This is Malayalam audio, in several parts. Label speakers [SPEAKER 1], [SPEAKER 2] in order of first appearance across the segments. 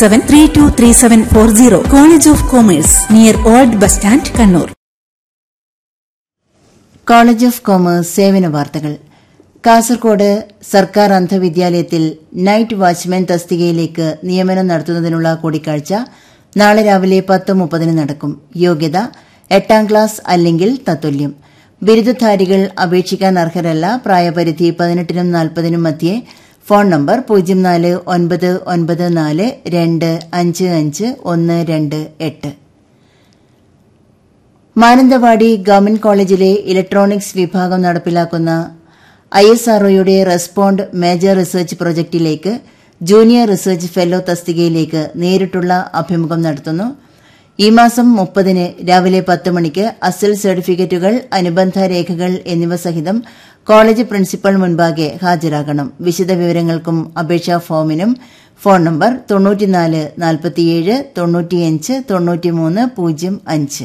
[SPEAKER 1] seven three two three seven four zero college of commerce near old bus stand Kannur
[SPEAKER 2] college of commerce സേവന വാർത്തകൾ കാസർകോട് സർക്കാർ അന്ധവിദ്യാലയത്തിൽ നൈറ്റ് വാച്ച്മാൻ തസ്തികയിലേക്ക് നിയമനം നടത്തുന്നതിനുള്ള കൂടിക്കാഴ്ച നാളെ രാവിലെ പത്ത് മുപ്പതിന് നടക്കും യോഗ്യത എട്ടാം ക്ലാസ് അല്ലെങ്കിൽ തത്തുല്യം ബിരുദധാരികൾ അപേക്ഷിക്കാൻ അർഹരല്ല പ്രായപരിധി പതിനെട്ടിനും നാൽപ്പതിനും മധ്യേ ഫോൺ നമ്പർ പൂജ്യം നാല് ഒൻപത് ഒൻപത് നാല് രണ്ട് അഞ്ച് അഞ്ച് ഒന്ന് രണ്ട് എട്ട് മാനന്തവാടി ഗവൺമെന്റ് കോളേജിലെ ഇലക്ട്രോണിക്സ് വിഭാഗം നടപ്പിലാക്കുന്ന ഐ എസ് ആർഒയുടെ റെസ്പോണ്ട് മേജർ റിസർച്ച് പ്രൊജക്ടിലേക്ക് ജൂനിയർ റിസർച്ച് ഫെല്ലോ തസ്തികയിലേക്ക് നേരിട്ടുള്ള അഭിമുഖം നടത്തുന്നു ഈ മാസം മുപ്പതിന് രാവിലെ പത്ത് മണിക്ക് അസൽ സർട്ടിഫിക്കറ്റുകൾ അനുബന്ധ രേഖകൾ എന്നിവ സഹിതം കോളേജ് പ്രിൻസിപ്പൽ മുൻപാകെ ഹാജരാകണം വിശദവിവരങ്ങൾക്കും അപേക്ഷാ ഫോമിനും ഫോൺ നമ്പർ തൊണ്ണൂറ്റിനാല് നാൽപ്പത്തിയേഴ് തൊണ്ണൂറ്റിയഞ്ച് തൊണ്ണൂറ്റിമൂന്ന് പൂജ്യം അഞ്ച്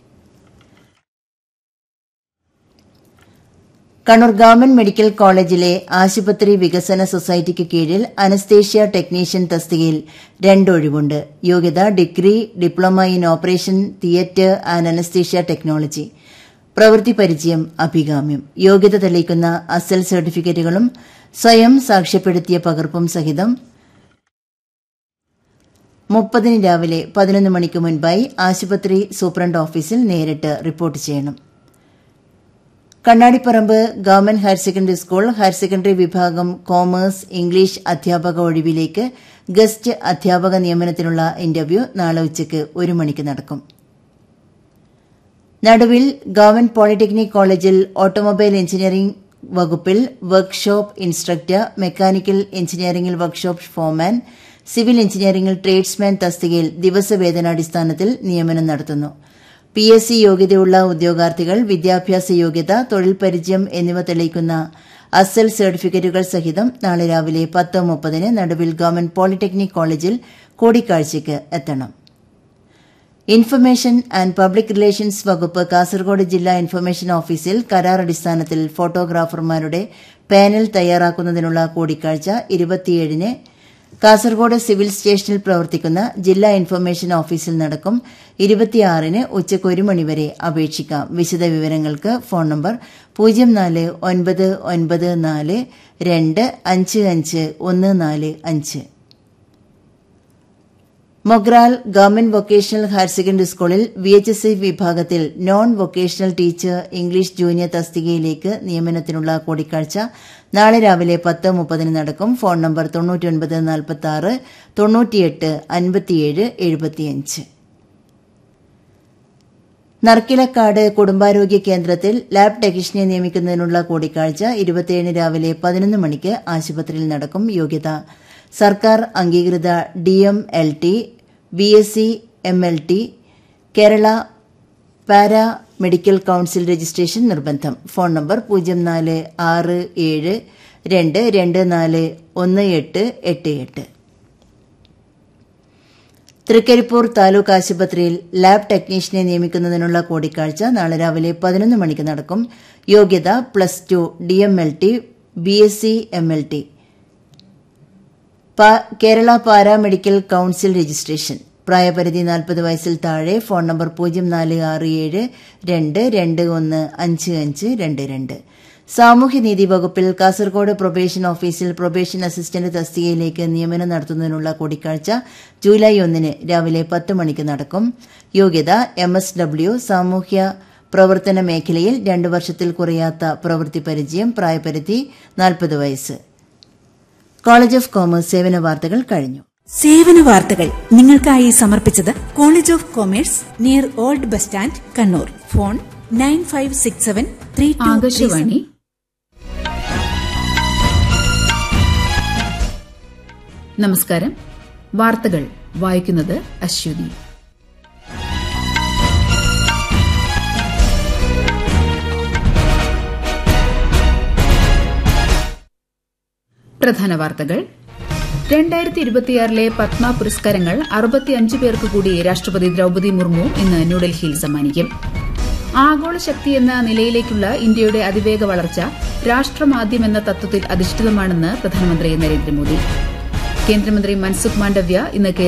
[SPEAKER 2] കണ്ണൂർ ഗവൺമെന്റ് മെഡിക്കൽ കോളേജിലെ ആശുപത്രി വികസന സൊസൈറ്റിക്ക് കീഴിൽ അനസ്തേഷ്യ ടെക്നീഷ്യൻ തസ്തികയിൽ രണ്ടൊഴിവുണ്ട് യോഗ്യത degree diploma in operation theatre and anaesthesia technology പ്രവൃത്തി പരിചയം അഭികാമ്യം യോഗ്യത തെളിയിക്കുന്ന അസൽ സർട്ടിഫിക്കറ്റുകളും സ്വയം സാക്ഷ്യപ്പെടുത്തിയ പകർപ്പും സഹിതം മുപ്പതിന് രാവിലെ പതിനൊന്ന് മണിക്ക് മുൻപായി ആശുപത്രി സൂപ്രണ്ട് ഓഫീസിൽ നേരിട്ട് റിപ്പോർട്ട് ചെയ്യണം Kannadiparamba government higher secondary school higher secondary വിഭാഗം കോമേഴ്സ് ഇംഗ്ലീഷ് അധ്യാപക ഒഴിവിലേക്ക് ഗസ്റ്റ് അധ്യാപക നിയമനത്തിനുള്ള ഇന്റർവ്യൂ നാളെ ഉച്ചയ്ക്ക് ഒരു മണിക്ക് നടക്കും നടുവിൽ ഗവൺമെന്റ് പോളിടെക്നിക് കോളേജിൽ ഓട്ടോമൊബൈൽ എഞ്ചിനീയറിംഗ് വകുപ്പിൽ വർക്ക്ഷോപ്പ് ഇൻസ്ട്രക്ടർ മെക്കാനിക്കൽ എഞ്ചിനീയറിംഗിൽ വർക്ക്ഷോപ്പ് ഫോർമാൻ സിവിൽ എഞ്ചിനീയറിംഗിൽ ട്രേഡ്സ്മാൻ തസ്തികയിൽ ദിവസവേതനാടിസ്ഥാനത്തിൽ നിയമനം നടത്തുന്നു പി എസ് സി യോഗ്യതയുള്ള ഉദ്യോഗാർത്ഥികൾ വിദ്യാഭ്യാസ യോഗ്യത തൊഴിൽ പരിചയം എന്നിവ തെളിയിക്കുന്ന അസൽ സർട്ടിഫിക്കറ്റുകൾ സഹിതം നാളെ രാവിലെ പത്ത് മുപ്പതിന് നടുവിൽ ഗവൺമെന്റ് പോളിടെക്നിക് കോളേജിൽ കൂടിക്കാഴ്ചയ്ക്ക് എത്തണം ഇൻഫർമേഷൻ ആൻഡ് പബ്ലിക് റിലേഷൻസ് വകുപ്പ് കാസർഗോഡ് ജില്ലാ ഇൻഫർമേഷൻ ഓഫീസിൽ കരാർ അടിസ്ഥാനത്തിൽ ഫോട്ടോഗ്രാഫർമാരുടെ പാനൽ തയ്യാറാക്കുന്നതിനുള്ള കൂടിക്കാഴ്ച ഇരുപത്തിയേഴിന് കാസർഗോഡ് സിവിൽ സ്റ്റേഷനിൽ പ്രവർത്തിക്കുന്ന ജില്ലാ ഇൻഫർമേഷൻ ഓഫീസിൽ നടക്കും ഇരുപത്തിയാറിന് ഉച്ചയ്ക്ക് ഒരു മണിവരെ അപേക്ഷിക്കാം വിശദവിവരങ്ങൾക്ക് ഫോൺ നമ്പർ പൂജ്യം നാല് ഒൻപത് ഒൻപത് നാല് രണ്ട് അഞ്ച് അഞ്ച് ഒന്ന് നാല് അഞ്ച് Mogral government vocational higher secondary സ്കൂളിൽ വി എച്ച് എസ് ഐ വിഭാഗത്തിൽ non vocational teacher English junior തസ്തികയിലേക്ക് നിയമനത്തിനുള്ള കൂടിക്കാഴ്ച നാളെ രാവിലെ പത്ത് മുപ്പതിന് നടക്കും ഫോൺ നമ്പർ തൊണ്ണൂറ്റിയൊൻപത് നാൽപ്പത്തി ആറ് തൊണ്ണൂറ്റിയെട്ട് അൻപത്തിയേഴ് എഴുപത്തിയഞ്ച് നർക്കിലക്കാട് കുടുംബാരോഗ്യ കേന്ദ്രത്തിൽ ലാബ് ടെക്നീഷ്യനെ നിയമിക്കുന്നതിനുള്ള കൂടിക്കാഴ്ച ഇരുപത്തിയേഴിന് രാവിലെ പതിനൊന്ന് മണിക്ക് ആശുപത്രിയിൽ നടക്കും യോഗ്യത സർക്കാർ അംഗീകൃത D M L T B S C M L T Kerala paramedical council registration നിർബന്ധം ഫോൺ നമ്പർ പൂജ്യം നാല് ആറ് ഏഴ് രണ്ട് രണ്ട് നാല് ഒന്ന് എട്ട് എട്ട് എട്ട് തൃക്കരിപ്പൂർ താലൂക്ക് ആശുപത്രിയിൽ ലാബ് ടെക്നീഷ്യനെ നിയമിക്കുന്നതിനുള്ള കൂടിക്കാഴ്ച നാളെ രാവിലെ പതിനൊന്ന് മണിക്ക് നടക്കും യോഗ്യത plus two D M L T B S C M L T Kerala paramedical council registration പ്രായപരിധി നാൽപ്പത് വയസ്സിൽ താഴെ ഫോൺ നമ്പർ പൂജ്യം നാല് ആറ് ഏഴ് രണ്ട് രണ്ട് ഒന്ന് അഞ്ച് അഞ്ച് രണ്ട് രണ്ട് സാമൂഹ്യനീതി വകുപ്പിൽ കാസർഗോഡ് പ്രൊബേഷൻ ഓഫീസിൽ പ്രൊബേഷൻ അസിസ്റ്റന്റ് തസ്തികയിലേക്ക് നിയമനം നടത്തുന്നതിനുള്ള കൂടിക്കാഴ്ച ജൂലൈ ഒന്നിന് രാവിലെ പത്ത് മണിക്ക് നടക്കും യോഗ്യത എം എസ് ഡബ്ല്യു സാമൂഹ്യ പ്രവർത്തന മേഖലയിൽ രണ്ട് വർഷത്തിൽ കുറയാത്ത പ്രവൃത്തി പരിചയം പ്രായപരിധി നാൽപ്പത് വയസ്സ് കോളേജ് ഓഫ് കോമേഴ്സ് സേവന വാർത്തകൾ കഴിഞ്ഞു
[SPEAKER 1] സേവന വാർത്തകൾ നിങ്ങൾക്കായി സമർപ്പിച്ചത് college of commerce near old bus stand Kannur phone nine five six seven three
[SPEAKER 3] Akashvani നമസ്കാരം വാർത്തകൾ വായിക്കുന്നത് അശ്വതി പ്രധാന വാർത്തകൾ രണ്ടായിരത്തി ഇരുപത്തിയാറിലെ പത്മ പുരസ്കാരങ്ങൾ അറുപത്തിയഞ്ച് പേർക്ക് കൂടി രാഷ്ട്രപതി ദ്രൌപദി മുർമു ഇന്ന് ന്യൂഡൽഹിയിൽ സമ്മാനിക്കും ആഗോള ശക്തി എന്ന നിലയിലേക്കുള്ള ഇന്ത്യയുടെ അതിവേഗ വളർച്ച രാഷ്ട്രമാദ്യം എന്ന തത്വത്തിൽ അധിഷ്ഠിതമാണെന്ന് പ്രധാനമന്ത്രി നരേന്ദ്രമോദി കേന്ദ്രമന്ത്രി മൻസുഖ് മാണ്ഡവ്യ ഇന്ന്